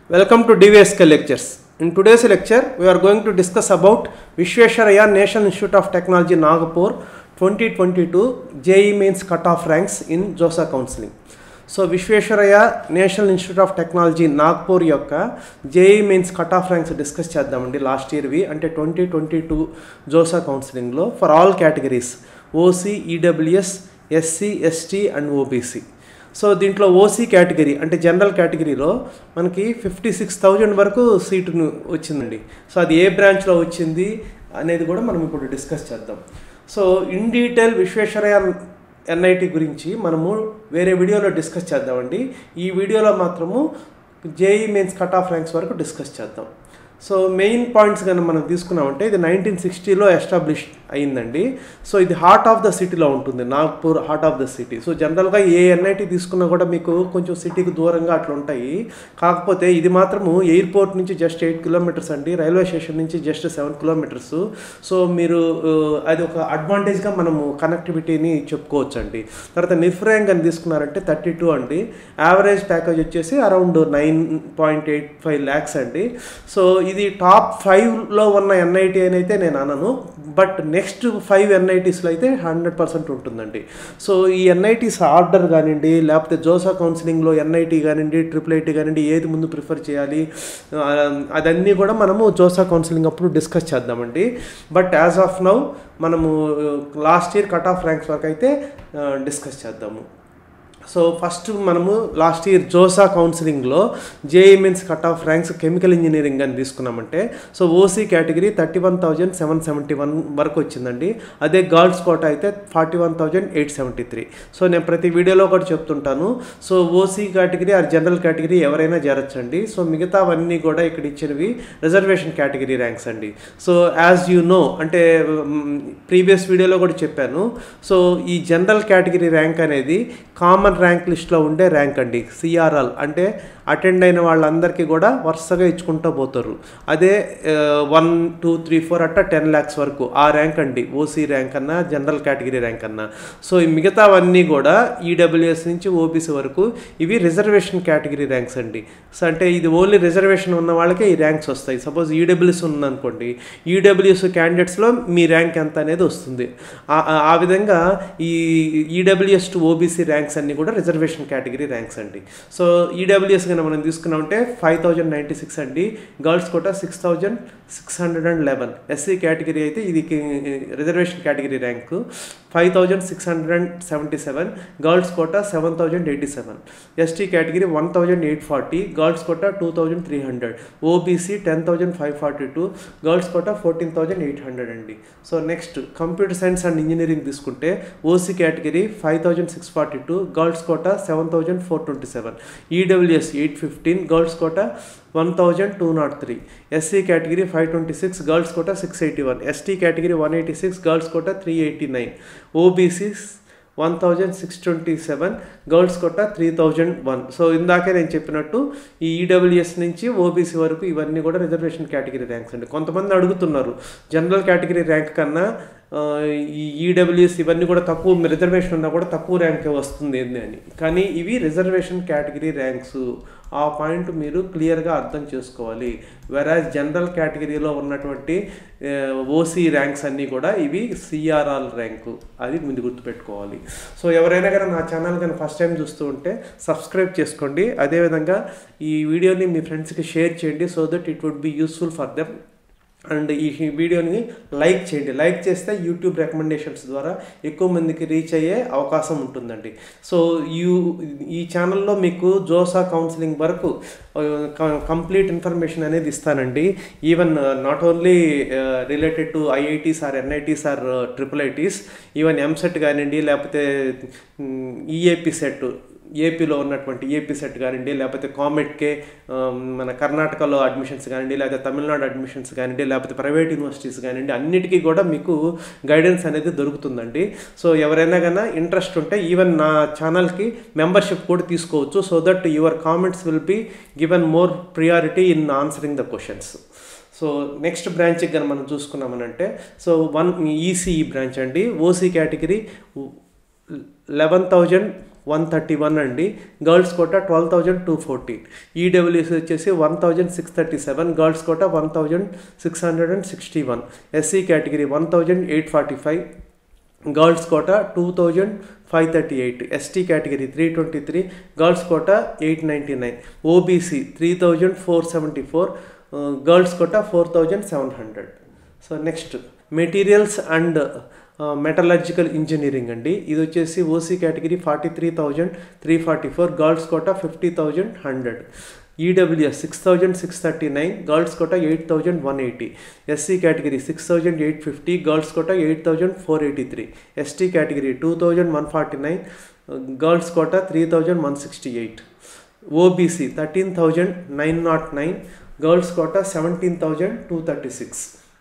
Welcome to DVSK lectures. In today's lecture, we are going to discuss about Vishwesharaya National Institute of Technology Nagpur 2022 JE Mains cutoff ranks in JOSA counseling. So Visvesvaraya national institute of technology Nagpur యొక్క JE mains cut off ranks discuss చేద్దామండి last ఇయర్వి అంటే twenty twenty two JoSAA కౌన్సిలింగ్లో for all categories OC EWS SC ST and OBC so దీంట్లో OC category అంటే general కేటగిరీలో మనకి fifty six thousand వరకు సీటును వచ్చిందండి సో అది ఏ బ్రాంచ్లో వచ్చింది అనేది కూడా మనం ఇప్పుడు డిస్కస్ చేద్దాం so in detail Visvesvaraya NIT గురించి మనము వేరే వీడియోలో డిస్కస్ చేద్దామండి ఈ వీడియోలో మాత్రము JE mains cut off ranks వరకు డిస్కస్ చేద్దాం సో మెయిన్ పాయింట్స్ కానీ మనం తీసుకున్నామంటే ఇది నైన్టీన్ సిక్స్టీలో ఎస్టాబ్లిష్ అయిందండి సో ఇది హార్ట్ ఆఫ్ ద సిటీలో ఉంటుంది Nagpur heart of the city so జనరల్గా ఏ ఎన్ఐటి తీసుకున్నా కూడా మీకు కొంచెం సిటీకి దూరంగా అట్లా ఉంటాయి కాకపోతే ఇది మాత్రము ఎయిర్పోర్ట్ నుంచి జస్ట్ ఎయిట్ కిలోమీటర్స్ అండి రైల్వే స్టేషన్ నుంచి జస్ట్ సెవెన్ కిలోమీటర్స్ సో మీరు అది ఒక అడ్వాంటేజ్గా మనము కనెక్టివిటీని చెప్పుకోవచ్చు అండి తర్వాత నిర్ఫ్రాంక్ అని తీసుకున్నారంటే థర్టీ టూ అండి యావరేజ్ ప్యాకేజ్ వచ్చేసి around nine point eight five lakhs అండి సో ఇది టాప్ ఫైవ్లో ఉన్న ఎన్ఐటి అని అయితే నేను అనను బట్ నెక్స్ట్ ఫైవ్ ఎన్ఐటీస్లో అయితే హండ్రెడ్ పర్సెంట్ ఉంటుందండి సో ఈ ఎన్ఐటీస్ ఆర్డర్ కానివ్వండి లేకపోతే జోసా కౌన్సిలింగ్లో ఎన్ఐటి కానివ్వండి ట్రిపుల్ ఐటీ కానివ్వండి ఏది ముందు ప్రిఫర్ చేయాలి అదన్నీ కూడా మనము జోసా కౌన్సిలింగ్ అప్పుడు డిస్కస్ చేద్దామండి బట్ యాజ్ ఆఫ్ నౌ మనము last year cut off ranks వరకు అయితే డిస్కస్ చేద్దాము సో ఫస్ట్ మనము లాస్ట్ ఇయర్ జోసా కౌన్సిలింగ్లో JE mains cut off ranks chemical engineering అని తీసుకున్నామంటే so OC category thirty one thousand seven seventy one వరకు వచ్చిందండి అదే గర్ల్స్ కోట అయితే forty one thousand eight seventy three so నేను ప్రతి వీడియోలో కూడా చెప్తుంటాను so OC category or general category ఎవరైనా చేరొచ్చండి సో మిగతావన్నీ కూడా ఇక్కడ ఇచ్చినవి రిజర్వేషన్ కేటగిరీ ర్యాంక్స్ అండి సో యాజ్ యూ నో అంటే ప్రీవియస్ వీడియోలో కూడా చెప్పాను సో ఈ జనరల్ కేటగిరీ ర్యాంక్ అనేది కామన్ ర్యాంక్ లిస్ట్లో ఉండే ర్యాంక్ అండి సిఆర్ఎల్ అంటే అటెండ్ అయిన వాళ్ళందరికీ కూడా వరుసగా ఇచ్చుకుంటూ పోతారు అదే వన్ టూ త్రీ ఫోర్ అట్ట టెన్ ల్యాక్స్ వరకు ఆ ర్యాంక్ అండి ఓసీ ర్యాంక్ అన్నా జనరల్ కేటగిరీ ర్యాంక్ అన్నా సో ఈ మిగతావన్నీ కూడా ఈడబ్ల్యూఎస్ నుంచి ఓబీసీ వరకు ఇవి రిజర్వేషన్ కేటగిరీ ర్యాంక్స్ అండి సో అంటే ఇది ఓన్లీ రిజర్వేషన్ ఉన్న వాళ్ళకే ఈ ర్యాంక్స్ వస్తాయి సపోజ్ ఈడబ్ల్యూఎస్ ఉందనుకోండి ఈడబ్ల్యూఎస్ క్యాండిడేట్స్లో మీ ర్యాంక్ ఎంత అనేది వస్తుంది ఆ విధంగా ఈ ఈడబ్ల్యూఎస్ టు ఓబీసీ ర్యాంక్స్ అన్నీ కూడా రిజర్వేషన్ కేటగిరీ ర్యాంక్స్ అండి సో ఈడబ్ల్యూఎస్ కనుక మనం తీసుకున్నామంటే ఫైవ్ థౌజండ్ నైంటీ సిక్స్ అండి girls quota six thousand six hundred and eleven SC category అయితే ఇది reservation category rank five thousand six hundred and seventy seven girls quota seven thousand eighty seven ST category one thousand eight forty girls quota two thousand three hundred OBC ten thousand five forty two girls quota fourteen thousand eight hundred అండి so next computer science and engineering తీసుకుంటే OC category five thousand six forty two girls quota seven thousand four twenty seven EWS eight fifteen girls quota one thousand two nought three SC category five twenty six girls quota six eighty one ST category one eighty six girls quota three eighty nine OBCs one thousand six twenty seven girls quota three thousand one so ఇందాకే నేను చెప్పినట్టు ఈ EWS నుంచి OBC వరకు ఇవన్నీ కూడా reservation category ranks అండి కొంతమంది అడుగుతున్నారు జనరల్ కేటగిరీ ర్యాంక్ కన్నా ఈ ఈడబ్ల్యూఎస్ ఇవన్నీ కూడా తక్కువ రిజర్వేషన్ ఉన్నా కూడా తక్కువ ర్యాంకే వస్తుంది ఏంది అని కానీ ఇవి రిజర్వేషన్ కేటగిరీ ర్యాంక్స్ ఆ పాయింట్ మీరు క్లియర్గా అర్థం చేసుకోవాలి వెరాజ్ జనరల్ కేటగిరీలో ఉన్నటువంటి ఓసీ ర్యాంక్స్ అన్నీ కూడా ఇవి సిఆర్ఆర్ ర్యాంకు అది ముందు గుర్తుపెట్టుకోవాలి సో ఎవరైనా కానీ నా ఛానల్ కానీ ఫస్ట్ టైం చూస్తూ ఉంటే సబ్స్క్రైబ్ చేసుకోండి అదేవిధంగా ఈ వీడియోని మీ ఫ్రెండ్స్కి షేర్ చేయండి so that it would be useful for them and ఈ వీడియోని లైక్ చేయండి లైక్ చేస్తే యూట్యూబ్ రికమెండేషన్స్ ద్వారా ఎక్కువ మందికి రీచ్ అయ్యే అవకాశం ఉంటుందండి సో యూ ఈ ఛానల్లో మీకు జోసా కౌన్సిలింగ్ వరకు కంప్లీట్ ఇన్ఫర్మేషన్ అనేది ఇస్తానండి even not only related to IITs or NITs or triple ITs even EAMCET కానివ్వండి లేకపోతే ఈఏపి సెట్ ఏపీలో ఉన్నటువంటి ఏపీ సెట్ కానివ్వండి లేకపోతే కామెట్కే మన కర్ణాటకలో అడ్మిషన్స్ కానివ్వండి లేకపోతే తమిళనాడు అడ్మిషన్స్ కానివ్వండి లేకపోతే ప్రైవేట్ యూనివర్సిటీస్ కానివ్వండి అన్నిటికీ కూడా మీకు గైడెన్స్ అనేది దొరుకుతుందండి సో ఎవరైనా కన్నా ఇంట్రెస్ట్ ఉంటే ఈవెన్ నా ఛానల్కి మెంబర్షిప్ కూడా తీసుకోవచ్చు so that your comments will be given more priority in answering the questions so next బ్రాంచ్కి కానీ మనం చూసుకున్నామనంటే సో వన్ ఈసీఈ బ్రాంచ్ అండి OC category eleven thousand one thirty one అండి girls quota twelve thousand two fourteen EWS వచ్చేసి one thousand six thirty seven girls quota one thousand six hundred and sixty one SC category one thousand eight forty five girls quota two thousand five thirty eight ST category three twenty three girls quota eight ninety nine OBC three thousand four seventy four girls quota four thousand seven hundred so next materials and metallurgical engineering అండి ఇది వచ్చేసి OC category forty three thousand three forty four girls quota fifty thousand hundred EWS six thousand six thirty nine girls quota eight thousand one eighty SC category six thousand eight fifty girls quota eight thousand four eighty three ST category two thousand one forty nine girls quota three thousand one sixty eight OBC thirteen thousand nine nought nine girls quota seventeen thousand two thirty six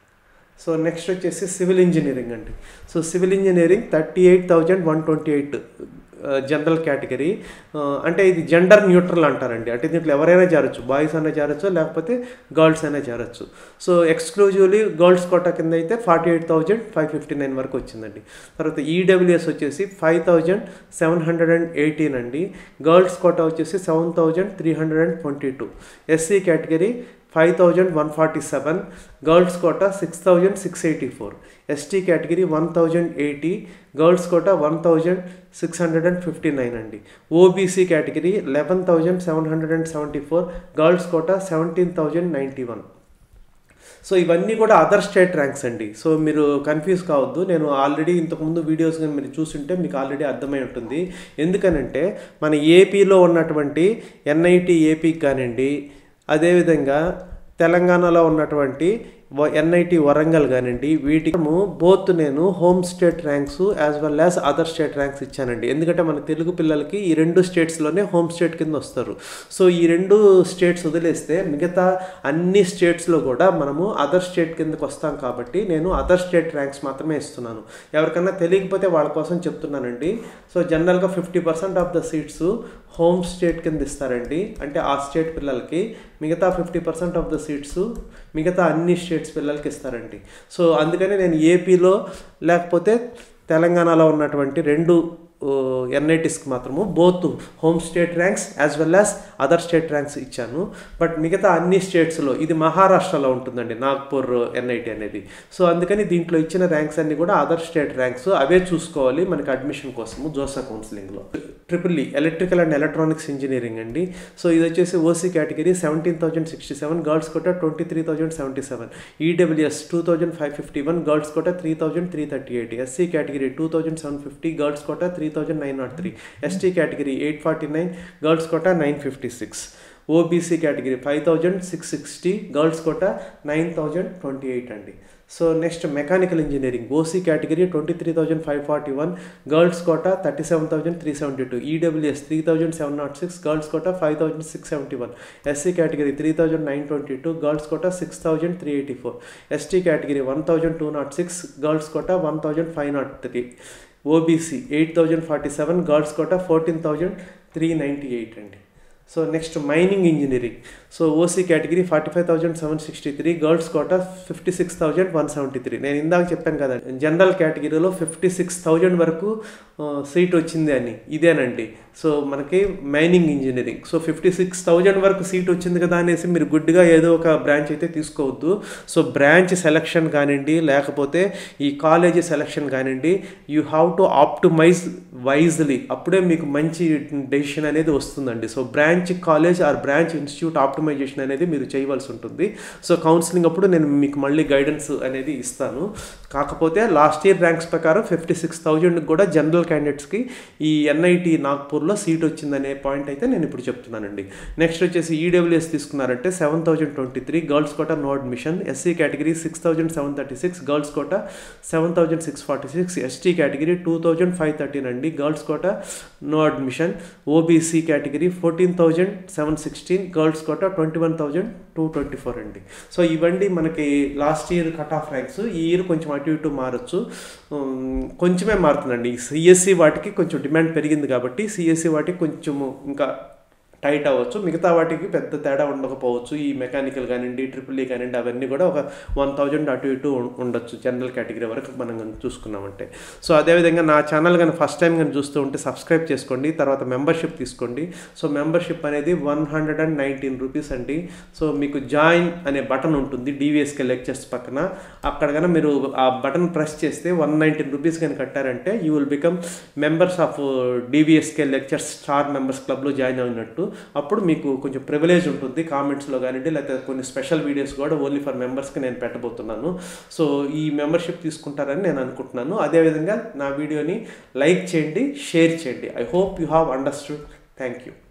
so next వచ్చేసి civil engineering అండి so civil engineering thirty eight thousand one twenty eight general category అంటే ఇది gender neutral అంటారండి అంటే దీంట్లో ఎవరైనా చేరొచ్చు boys అయినా చేరొచ్చు లేకపోతే గర్ల్స్ అయినా చేరొచ్చు సో ఎక్స్క్లూజివ్లీ గర్ల్స్ కోట కింద అయితే forty eight thousand five fifty nine వరకు వచ్చిందండి తర్వాత ఈడబ్ల్యూఎస్ వచ్చేసి five thousand seven hundred and eighteen అండి గర్ల్స్ కోట వచ్చేసి seven thousand three hundred and twenty two SC category five thousand one forty seven girls quota six thousand six eighty four ST category one thousand eighty girls quota one thousand six hundred and fifty nine అండి OBC category eleven thousand seven hundred and seventy four girls quota seventeen thousand ninety one so ఇవన్నీ కూడా other state ranks అండి so మీరు confuse కావద్దు నేను already ఇంతకుముందు videos కానీ మీరు చూస్తుంటే మీకు ఆల్రెడీ అర్థమై ఉంటుంది ఎందుకనంటే మన ఏపీలో ఉన్నటువంటి ఎన్ఐటి ఏపీకి కానివ్వండి అదేవిధంగా తెలంగాణలో ఉన్నటువంటి ఎన్ఐటి వరంగల్ కానివ్వండి వీటికి బోత్ నేను home state ranks as well as other state ranks ఇచ్చానండి ఎందుకంటే మన తెలుగు పిల్లలకి ఈ రెండు స్టేట్స్లోనే హోమ్ స్టేట్ కింద వస్తారు సో ఈ రెండు స్టేట్స్ వదిలేస్తే మిగతా అన్ని స్టేట్స్లో కూడా మనము అదర్ స్టేట్ కిందకి వస్తాం కాబట్టి నేను అదర్ స్టేట్ ర్యాంక్స్ మాత్రమే ఇస్తున్నాను ఎవరికన్నా తెలియకపోతే వాళ్ళ కోసం చెప్తున్నానండి సో జనరల్గా fifty percent of the seats home state కింద ఇస్తారండి అంటే ఆ స్టేట్ పిల్లలకి మిగతా fifty percent of the seats మిగతా అన్ని స్టేట్స్ పిల్లలకి ఇస్తారండి సో అందుకని నేను ఏపీలో లేకపోతే తెలంగాణలో ఉన్నటువంటి రెండు ఎన్ఐటీస్కి మాత్రము both home state ranks as well as other state ranks ఇచ్చాను బట్ మిగతా అన్ని స్టేట్స్లో ఇది మహారాష్ట్రలో ఉంటుందండి నాగ్పూర్ ఎన్ఐటి అనేది సో అందుకని దీంట్లో ఇచ్చిన ర్యాంక్స్ అన్ని కూడా అదర్ స్టేట్ ర్యాంక్స్ అవే చూసుకోవాలి మనకి అడ్మిషన్ కోసము జోసా కౌన్సిలింగ్లో triple E electrical and electronics engineering అండి సో ఇది వచ్చేసి OC category seventeen thousand sixty seven girls quota twenty three thousand seventy seven EWS two thousand five fifty one girls quota three thousand three thirty eight SC category two thousand seven fifty girls quota three thousand nine nought three ST category eight forty nine girls quota nine fifty six OBC category five thousand six sixty girls quota nine thousand twenty eight అండి so next mechanical engineering OC category twenty three thousand five forty one girls quota thirty seven thousand three seventy two EWS three thousand seven nought six girls quota five thousand six seventy one SC category three thousand nine twenty two girls quota six thousand three eighty four ST category one thousand two nought six girls quota one thousand five nought three OBC eight thousand forty seven girls quota fourteen thousand three ninety eight అండి so next mining engineering so OC category forty five thousand seven sixty three girls quota fifty six thousand one seventy three నేను ఇందాక చెప్పాను కదా general కేటగిరీలో fifty six thousand వరకు seat వచ్చింది అని ఇదేనండి సో మనకి mining engineering so fifty six thousand వరకు సీట్ వచ్చింది కదా అనేసి మీరు గుడ్డిగా ఏదో ఒక బ్రాంచ్ అయితే తీసుకోవద్దు సో బ్రాంచ్ సెలక్షన్ కానివ్వండి లేకపోతే ఈ కాలేజీ సెలక్షన్ కానివ్వండి you have to optimise wisely అప్పుడే మీకు మంచి డెసిషన్ అనేది వస్తుందండి so branch college or branch institute optimisation అనేది మీరు చేయవలసి ఉంటుంది సో కౌన్సిలింగ్ అప్పుడు నేను మీకు మళ్ళీ గైడెన్స్ అనేది ఇస్తాను కాకపోతే లాస్ట్ ఇయర్ ర్యాంక్స్ ప్రకారం ఫిఫ్టీ సిక్స్ థౌజండ్ కూడా జనరల్ క్యాండిడేట్స్కి ఈ ఎన్ఐటి నాగ్పూర్లో సీట్ వచ్చిందనే పాయింట్ అయితే నేను ఇప్పుడు చెప్తున్నానండి నెక్స్ట్ వచ్చేసి ఈడబ్ల్యూఎస్ తీసుకున్నారంటే seven thousand twenty three girls quota no admission SC category six thousand seven thirty six girls quota seven thousand six forty six ST category two thousand five thirteen అండి girls quota no admission OBC category fourteen thousand seven sixteen girls quota twenty one thousand two twenty four అండి so ఇవండి మనకి last year cut off ranks ఈ year కొంచెం అటు ఇటు మారచ్చు కొంచెమే మారుతుందండి సిఎస్సి వాటికి కొంచెం డిమాండ్ పెరిగింది కాబట్టి సిఎస్సి వాటికి కొంచెము ఇంకా టైట్ అవ్వచ్చు మిగతా వాటికి పెద్ద తేడా ఉండకపోవచ్చు ఈ మెకానికల్ కానివ్వండి ట్రిపుల్ ఈ కానివ్వండి అవన్నీ కూడా ఒక వన్ థౌజండ్ అటు ఇటు ఉం- ఉండొచ్చు జనరల్ కేటగిరీ వరకు మనం కనుక చూసుకున్నామంటే సో అదేవిధంగా నా ఛానల్ కానీ ఫస్ట్ టైం కానీ చూస్తూ ఉంటే సబ్స్క్రైబ్ చేసుకోండి తర్వాత మెంబర్షిప్ తీసుకోండి సో మెంబర్షిప్ అనేది one hundred and nineteen rupees అండి సో మీకు జాయిన్ అనే బటన్ ఉంటుంది డివిఎస్కే లెక్చర్స్ పక్కన అక్కడ కనుక మీరు ఆ బటన్ ప్రెస్ చేస్తే వన్ నైన్టీన్ రూపీస్ కానీ కట్టారంటే you will become members of DVSK lectures star members క్లబ్లో జాయిన్ అయినట్టు అప్పుడు మీకు కొంచెం ప్రివిలేజ్ ఉంటుంది కామెంట్స్లో కానివ్వండి లేకపోతే కొన్ని స్పెషల్ వీడియోస్ కూడా ఓన్లీ ఫర్ మెంబర్స్కి నేను పెట్టబోతున్నాను సో ఈ మెంబర్షిప్ తీసుకుంటారని నేను అనుకుంటున్నాను అదేవిధంగా నా వీడియోని లైక్ చేయండి షేర్ చేయండి I hope you have understood thank you